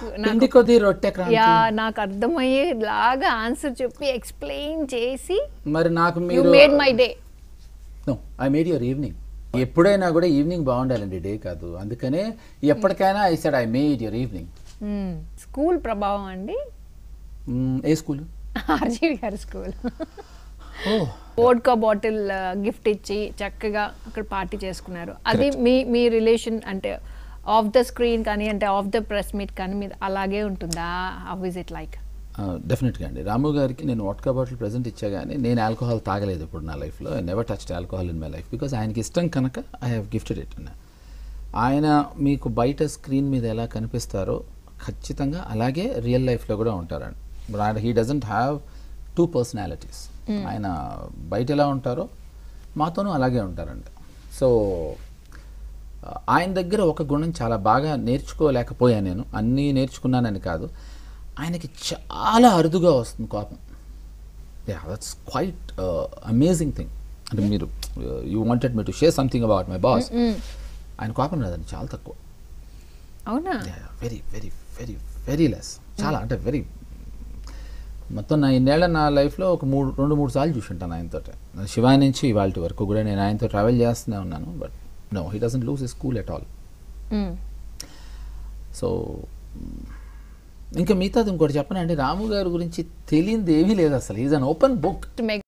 పిండి కొద్ది రొట్టె క్రాంతి యా నాకు అర్థమయ్యేలాగా ఆన్సర్ చెప్పి ఎక్స్ప్లెయిన్ చేసి మరి నాకు యూ మీరు made my day no I made your evening ఎప్పుడైనా కూడా ఈవినింగ్ బాగుండాలండి డే కాదు అందుకనే ఎప్పటికైనా I said I made your evening school ప్రభావం అండి ఏ స్కూల్ ఆర్జీవి గారి స్కూల్ ఓ వోడ్కా బాటిల్ గిఫ్ట్ ఇచ్చి చక్కగా అక్కడ పార్టీ చేసుకున్నారు అది మీ మీ రిలేషన్ అంటే ఆఫ్ ద స్క్రీన్ కానీ అంటే ఆఫ్ ద ప్రెస్ మీట్ కానీ మీద అలాగే ఉంటుందా హౌ ఇస్ ఇట్ లైక్ డెఫినెట్గా అండి రాము గారికి నేను వాట్కా బాటిల్ ప్రజెంట్ ఇచ్చా కానీ నేను ఆల్కహాల్ తాగలేదు ఇప్పుడు నా లైఫ్లో I never touched alcohol in my life because ఆయనకి ఇష్టం కనుక ఐ హ్యావ్ గిఫ్టెడ్ ఇట్ అన్న ఆయన మీకు బయట స్క్రీన్ మీద ఎలా కనిపిస్తారో ఖచ్చితంగా అలాగే రియల్ లైఫ్లో కూడా ఉంటారండి but he doesn't have two personalities ఆయన బయట ఎలా ఉంటారో మాతోనూ అలాగే ఉంటారండి సో ఆయన దగ్గర ఒక గుణం చాలా బాగా నేర్చుకోలేకపోయాను నేను అన్నీ నేర్చుకున్నానని కాదు ఆయనకి చాలా అరుదుగా వస్తుంది కోపం yeah that's quite amazing thing అంటే మీరు you wanted me to share something about my boss ఆయన కోపం రాదండి చాలా తక్కువ అవునా very very very very less చాలా అంటే వెరీ మొత్తం నా ఇన్నేళ్ల నా లైఫ్లో ఒక మూడు రెండు మూడు సార్లు చూసి ఉంటాను ఆయనతో శివాయ నుంచి ఇవాళ వరకు కూడా నేను ఆయనతో ట్రావెల్ చేస్తూనే ఉన్నాను but no he doesn't lose his cool at all Mm. So ఇంకా మిగతాది ఇంకోటి చెప్పనండి రాము గారి గురించి తెలియంది ఏమీ లేదు అసలు is an open book To make